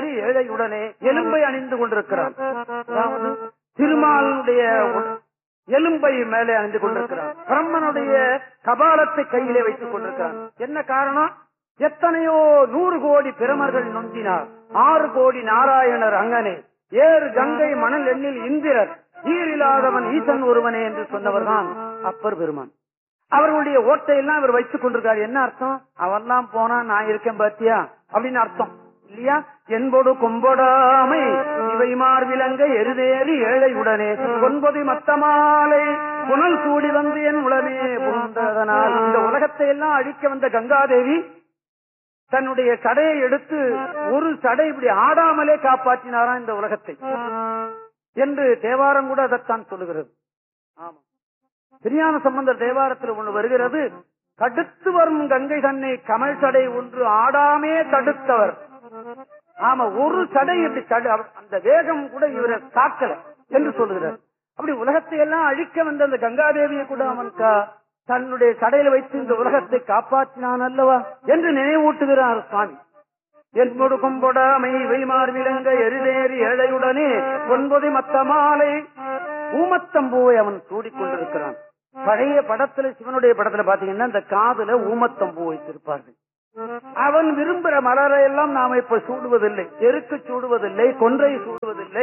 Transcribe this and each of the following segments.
ஏழையுடனே எலும்பை அணிந்து கொண்டிருக்கிறான் அதாவது திருமாலுடைய உட- எலும்பை மேலே அணிந்து கொண்டிருக்கிறான் பிரம்மனுடைய கபாலத்தை கையிலே வைத்துக் கொண்டிருக்கிறான் என்ன காரணம் எத்தனையோ நூறு கோடி பிரமர்கள் நொந்தினார் ஆறு கோடி நாராயணர் அங்கனே ஏறு கங்கை மணல் எண்ணில் இந்திரர் ஈரில்லாதவன் ஈசன் ஒருவனே என்று சொன்னவர்தான் அப்பர் பெருமான் அவர்களுடைய ஓட்டையெல்லாம் இவர் வைத்துக் கொண்டிருக்காரு என்ன அர்த்தம் அவெல்லாம் போனா நான் இருக்கேன் பாத்தியா அப்படின்னு அர்த்தம் இல்லையா என்போடு கொம்பொடாமை இவை மார்விலங்க எருதேறி ஏழை உடனே ஒன்பது மத்தமாலை புனல் சூடி வந்து என் உடனே புகுந்ததனால் இந்த உலகத்தை எல்லாம் அழிக்க வந்த கங்காதேவி தன்னுடைய சடையை எடுத்து ஒரு சடை இப்படி ஆடாமலே காப்பாற்றினாராம் இந்த உலகத்தை என்று தேவாரம் கூட அதைத்தான் சொல்லுகிறது ஆமா திருஞான சம்பந்தர் தேவாரத்தில் ஒன்று வருகிறது தடுத்து வரும் கங்கை தன்னை கமல் சடை ஒன்று ஆடாமே தடுத்தவர் ஆமா ஒரு சடை இப்படி தடு அவர் அந்த வேகம் கூட இவரை தாக்கல என்று சொல்லுகிறார் அப்படி உலகத்தை எல்லாம் அழிக்க வந்த அந்த கங்காதேவியை கூட அவன் கா- தன்னுடைய சடையில வைத்து இந்த உலகத்தை காப்பாற்றினான் அல்லவா என்று நினைவூட்டுகிறார் சுவாமி என்பொடு கொம்பொடாமை வைமார் விலங்க எருதேறி ஏழையுடனே ஒன்பது மத்த மாலை ஊமத்தம்பூவை அவன் சூடிக்கொண்டிருக்கிறான் பழைய படத்துல சிவனுடைய படத்துல பாத்தீங்கன்னா இந்த காதுல ஊமத்தம்பூ வைத்திருப்பார்கள் அவன் விரும்புகிற மலரை எல்லாம் நாம இப்ப சூடுவதில்லை எருக்கு சூடுவதில்லை கொன்றை சூடுவதில்லை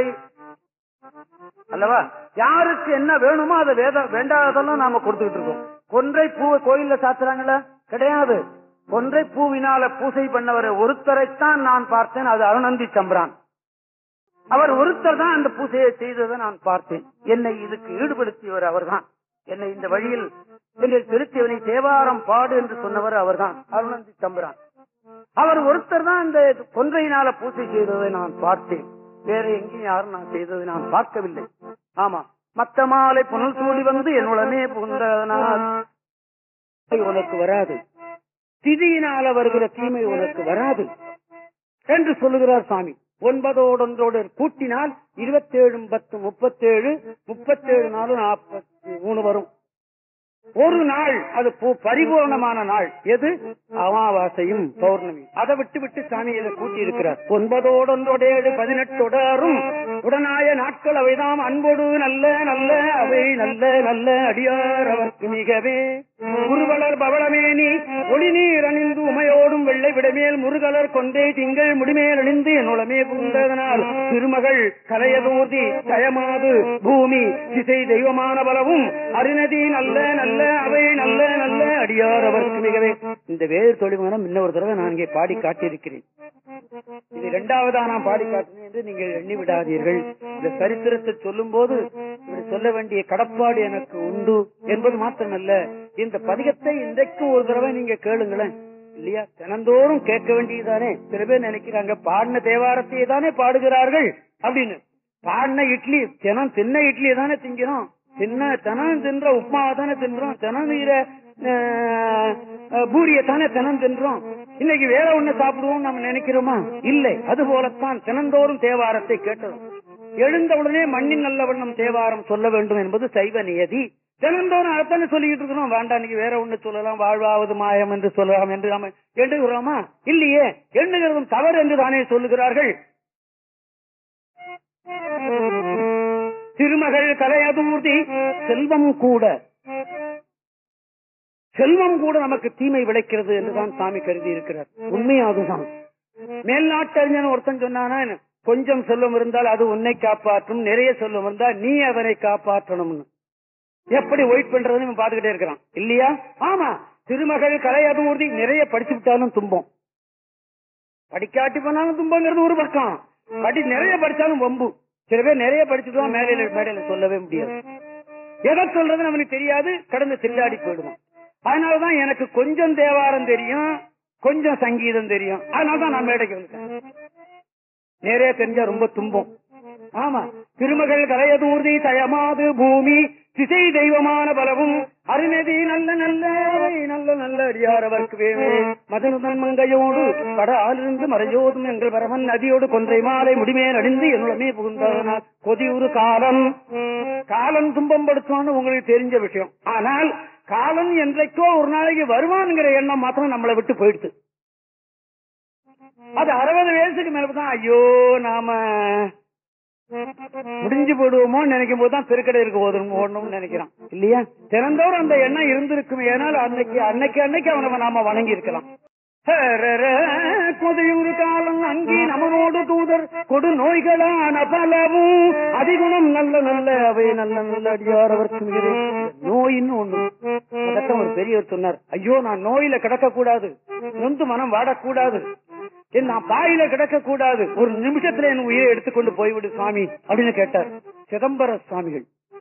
அல்லவா யாருக்கு என்ன வேணுமோ அதை வேத வேண்டாததெல்லாம் நாம கொடுத்துக்கிட்டு இருக்கோம் கொன்றை பூவை கோயில்ல சாத்துறாங்களா கிடையாது கொன்றை பூவினால பூசை பண்ணவரை ஒருத்தரைத்தான் நான் பார்த்தேன் அது அருணந்தி சம்பரான் அவர் ஒருத்தர் தான் அந்த பூசையை செய்ததை நான் பார்த்தேன் என்னை இதுக்கு ஈடுபடுத்தியவர் அவர்தான் என்னை இந்த வழியில் என்னை திருத்தியவனை தேவாரம் பாடு என்று சொன்னவர் அவர்தான் அருணந்தி தம்புரான் அவர் ஒருத்தர் தான் இந்த கொன்றையினால பூசை செய்ததை நான் பார்த்தேன் வேற எங்கேயும் யாரும் நான் செய்ததை நான் பார்க்கவில்லை ஆமா மத்த மாலை புனல் சூடி வந்து என்னுடனே புகுந்ததனால் தீமை உனக்கு வராது திதியினால வருகிற தீமை உனக்கு வராது என்று சொல்லுகிறார் சாமி ஒன்பதோடொன்றோடு கூட்டினால் இருபத்தேழு பத்து முப்பத்தேழு முப்பத்தேழு நாலு நாற்பத்தி மூணு வரும் ஒரு நாள் அது பூ- பரிபூர்ணமான நாள் எது அமாவாசையும் பௌர்ணமி அதை விட்டு விட்டு சாமி இதை கூட்டி இருக்கிறார் ஒன்பதோடொன்றோடேழு பதினெட்டொடரும் உடனாய நாட்கள் அவைதாம் அன்போடு நல்ல நல்ல அவை நல்ல நல்ல அடியார் அவர்க்கு மிகவே குருவலர் பவளமேனி ஒளி நீர் அணிந்து உமையோடும் வெள்ளை விடமேல் முருகலர் கொண்டே திங்கள் முடிமேல் அணிந்து என்னுளமே புகுந்ததனால் திருமகள் கலையதூர்தி கயமாது பூமி திசை தெய்வமான பலவும் அருணதி நல்ல நல்ல அவை நல்ல நல்ல அடியார் அவருக்கு மிகவே இந்த வேறு தொழில்மனம் இன்னொரு தடவை நான் இங்கே பாடி காட்டியிருக்கிறேன் இது இரண்டாவதா நான் பாடி காட்டினேன் என்று நீங்கள் எண்ணி விடாதீர்கள் இந்த சரித்திரத்தை சொல்லும் போது இப்படி சொல்ல வேண்டிய கடப்பாடு எனக்கு உண்டு என்பது மாத்திரமல்ல இந்த பதிகத்தை இன்றைக்கு ஒரு தடவை நீங்க கேளுங்களேன் இல்லையா தினந்தோறும் கேட்க வேண்டியதுதானே சில பேர் நினைக்கிறாங்க பாடின தேவாரத்தையே தானே பாடுகிறார்கள் அப்படின்னு பாடின இட்லி தினம் தின்ன இட்லி தானே திங்கிறோம் தின்ன தினம் தின்ற உப்மாவை தானே தின்றோம் தினம் நீர பூரிய தானே தினம் தின்றோம் இன்னைக்கு வேற ஒண்ணு சாப்பிடுவோம் நம்ம நினைக்கிறோமா இல்லை அது போலத்தான் தினந்தோறும் தேவாரத்தை கேட்டோம் எழுந்தவுடனே மண்ணின் நல்ல வண்ணம் தேவாரம் சொல்ல வேண்டும் என்பது சைவ நியதி தினந்தோறும் அதைத்தானே சொல்லிக்கிட்டு இருக்கிறோம் வேண்டாம் இன்னைக்கு வேற ஒண்ணு சொல்லலாம் வாழ்வாவது மாயம் என்று சொல்லலாம் என்று நாம எண்ணுகிறோமா இல்லையே எண்ணுகிறதும் தவறு என்று தானே சொல்லுகிறார்கள் திருமகள் கலையதூர்த்தி செல்வம் கூட செல்வம் கூட நமக்கு தீமை விளைக்கிறது என்றுதான் சாமி கருதி இருக்கிறார் உண்மை அதுதான் மேல்நாட்டறிஞன் ஒருத்தன் சொன்னானா கொஞ்சம் செல்வம் இருந்தால் அது உன்னை காப்பாற்றும் நிறைய செல்வம் இருந்தால் நீ அவனை காப்பாற்றணும்னு எப்படி ஒயிட் பண்றதுன்னு இவன் பாத்துக்கிட்டே இருக்கிறான் இல்லையா ஆமா திருமகள் கலையதூர்த்தி நிறைய படிச்சு விட்டாலும் துன்பம் படிக்காட்டி போனாலும் துன்பங்கிறது ஒரு பக்கம் படி நிறைய படிச்சாலும் வம்பு சில பேர் நிறைய படிச்சுட்டு மேடையில மேடையில சொல்லவே முடியாது எதை சொல்றதுன்னு அவனுக்கு தெரியாது கடந்து திண்டாடி போயிடுவான் அதனாலதான் எனக்கு கொஞ்சம் தேவாரம் தெரியும் கொஞ்சம் சங்கீதம் தெரியும் அதனாலதான் நான் மேடைக்கு வந்துட்டேன் நிறைய தெரிஞ்சா ரொம்ப துன்பம் ஆமா திருமகள் கலையதூர்தி தயமாது பூமி திசை தெய்வமான பலவும் அருணதி நல்ல நல்ல நல்ல நல்ல அடியார் அவர்க்கு வேவே மதனுதன் மங்கையோடு பட ஆளிருந்து மறையோதும் எங்கள் வரவன் நதியோடு கொன்றை மாலை முடிமேல் அடிந்து என்னுடமே புகுந்ததனால் கொதியுறு காலம் காலம் துன்பம் படுத்துவான்னு உங்களுக்கு தெரிஞ்ச விஷயம் ஆனால் காலம் என்றைக்கோ ஒரு நாளைக்கு வருவான்ங்கிற எண்ணம் மாத்திரம் நம்மளை விட்டு போயிடுச்சு அது அறுபது வயசுக்கு மேலதான் ஐயோ நாம முடிஞ்சு போடுவோமோ நினைக்கும் போது தான் திருக்கடை இருக்க போதும் ஓடணும்னு நினைக்கிறான் இல்லையா திறந்தோர் அந்த எண்ணம் இருந்திருக்கும் ஏனால் அன்னைக்கு அன்னைக்கு அன்னைக்கு அவனை நாம வணங்கி இருக்கலாம் கொதையூறு காலம் அங்கி நமனோடு தூதர் கொடு நோய்களான பலவும் அதிகுணம் நல்ல நல்ல அவை நல்ல நல்ல அடியார் அவருக்கு நோயின்னு ஒண்ணு அதத்தான் ஒரு பெரியவர் சொன்னார் ஐயோ நான் நோயில கிடக்க கூடாது நொந்து மனம் வாடக்கூடாது என் நான் பாயில கிடக்க கூடாது ஒரு நிமிஷத்துல என் உயிரை எடுத்துக்கொண்டு போய்விடு சுவாமி அப்படின்னு கேட்டார் சிதம்பர சுவாமிகள்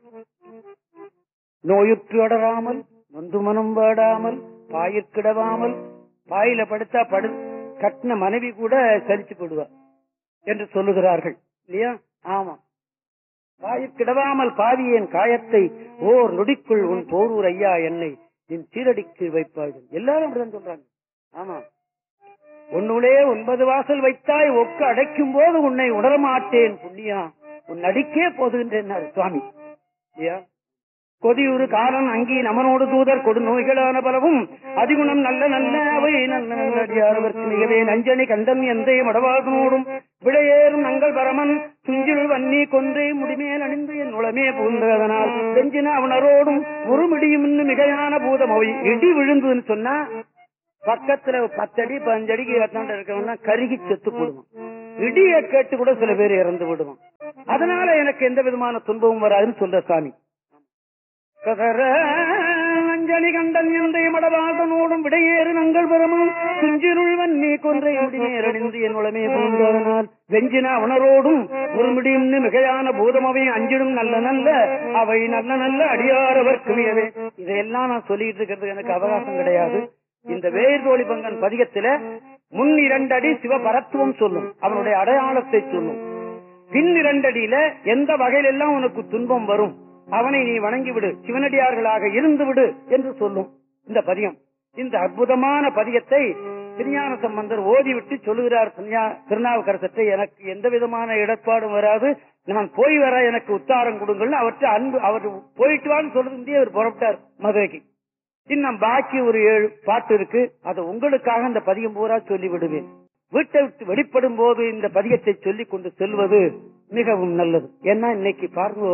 நோயுற்று அடராமல் நொந்து மனம் வாடாமல் பாயிற்கிடவாமல் பாயில படுத்தா படு கட்டின மனைவி கூட சரிச்சு போடுவா என்று சொல்லுகிறார்கள் இல்லையா ஆமா பாயிற்கிடவாமல் பாவியேன் காயத்தை ஓர் நொடிக்குள் உன் போரூர் ஐயா என்னை என் சீரடிக்கு வைப்பார்கள் எல்லாரும் அப்படிதான் சொல்றாங்க ஆமா உன்னுளே ஒன்பது வாசல் வைத்தாய் ஒக்க அடைக்கும் போது உன்னை உணரமாட்டேன் புண்ணியா உன் நடிக்கே போதுகின்றேன் சுவாமி இல்லையா கொதியுறு காரன் அங்கி நமனோடு தூதர் கொடு நோய்களான பலவும் அதிகுணம் நல்ல நல்ல அவை நல்ல நல்ல அடியாரவர்க்கு மிகவே நஞ்சனி கண்டன் எந்தை மடவாகனோடும் விடையேறும் நங்கள் பரமன் துஞ்சில் வன்னி கொன்றே முடிமேல் அணிந்து என் உளமே பூந்ததனால் செஞ்சின அவனரோடும் ஒருமிடியும் இன்னும் மிகையான பூதம் அவை இடி விழுந்துன்னு சொன்னா பக்கத்துல பத்தடி பஞ்சடிக்கு எத்தாண்ட இருக்கவன்னா கருகி செத்து போடுவான் இடிய கேட்டு கூட சில பேர் இறந்து விடுவான் அதனால எனக்கு எந்த விதமான துன்பமும் வராதுன்னு சொல்ற சாமி கதற அஞ்சலி கண்டன் எந்தை மடவாசனோடும் விடையேறு நங்கள் பெறமும் குஞ்சிருள் வன்னி கொன்றை முடிநேரணிந்து என் உளமே பூந்ததனால் வெஞ்சின அவனரோடும் ஒரு முடியும் மிகையான பூதமவை அஞ்சிடும் நல்ல நல்ல அவை நல்ல நல்ல அடியாரவர்க்கு மிகவே இதையெல்லாம் நான் சொல்லிட்டு இருக்கிறது எனக்கு அவகாசம் கிடையாது இந்த வேர்தோழி பங்கன் பதிகத்தில முன் இரண்டடி சிவபரத்துவம் சொல்லும் அவனுடைய அடையாளத்தை சொல்லும் பின் இரண்டடியில எந்த வகையிலெல்லாம் உனக்கு துன்பம் வரும் அவனை நீ வணங்கி விடு சிவனடியார்களாக இருந்து விடு என்று சொல்லும் இந்த பதியம் இந்த அற்புதமான பதியத்தை திருஞான சம்பந்தர் ஓதிவிட்டு சொல்லுகிறார் திருநாவுக்கரசத்தை எனக்கு எந்த விதமான இடர்பாடும் வராது நான் போய் வர எனக்கு உத்தாரம் கொடுங்கள் அவற்றை அன்பு அவர் போயிட்டு வான்னு சொல்றது அவர் புறப்பட்டார் மதுரைக்கு இன்னும் பாக்கி ஒரு ஏழு பாட்டு இருக்கு அதை உங்களுக்காக இந்த பதியம் பூரா சொல்லி விடுவேன் வீட்டை விட்டு வெளிப்படும் போது இந்த பதியத்தை சொல்லிக் கொண்டு செல்வது மிகவும் நல்லது ஏன்னா இன்னைக்கு பாருங்க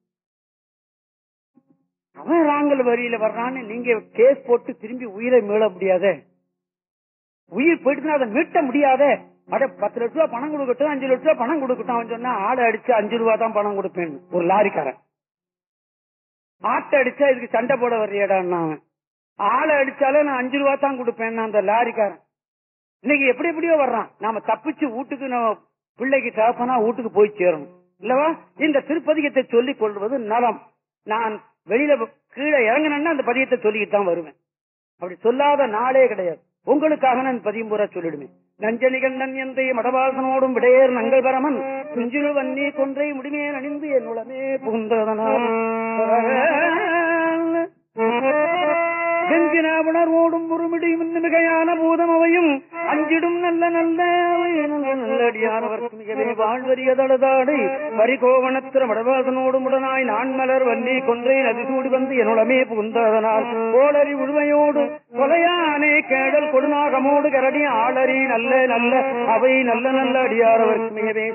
அவன் ராங்கல் வரியில வர்றான்னு நீங்க கேஸ் போட்டு திரும்பி உயிரை மீள முடியாத உயிர் போயிட்டு அதை மீட்ட முடியாத அட பத்து லட்ச ரூபா பணம் கொடுக்கட்டும் அஞ்சு லட்ச ரூபா பணம் கொடுக்கட்டும் அவன் சொன்னா ஆடை அடிச்சு அஞ்சு ரூபா தான் பணம் கொடுப்பேன் ஒரு லாரிக்காரன் ஆட்டை அடிச்சா இதுக்கு சண்டை போட வர்றியடான்னா அவன் ஆளை அடிச்சாலும் நான் அஞ்சு ரூபா தான் கொடுப்பேன் அந்த லாரிக்காரன் இன்னைக்கு எப்படி எப்படியோ வர்றான் நாம தப்பிச்சு வீட்டுக்கு நம்ம பிள்ளைக்கு தகப்பனா வீட்டுக்கு போய் சேரணும் இல்லவா இந்த திருப்பதிகத்தை சொல்லிக் கொள்வது நலம் நான் வெளியில கீழே இறங்கினா அந்த பதியத்தை சொல்லிக்கிட்டு தான் வருவேன் அப்படி சொல்லாத நாளே கிடையாது உங்களுக்காக நான் பதியம் பூரா சொல்லிடுவேன் நஞ்சனிகண்டன் எந்தை மடவாசனோடும் விடையேர் நங்கள் பரமன் குஞ்சில் வன்னி கொன்றை முடிமேல் அணிந்து என் உளமே புகுந்ததனால் வெஞ்சின உணர்வோடும் உருமிடியும் மிகையான பூதம் அவையும் அஞ்சிடும் நல்ல நல்ல நல்லடியானவர்க்கு மிகவே வாழ்வரியதழுதாடை வரிகோவணத்திர மடவாசனோடும் உடனாய் நான் மலர் வள்ளி கொன்றை நதிசூடி வந்து என்னுடமே புகுந்ததனால் கோளறி உழுமையோடு கொலையானே கேடல் கொடுநாகமோடு கரடி ஆளறி நல்ல நல்ல அவை நல்ல நல்ல அடியாரவர்க்கு மிகவே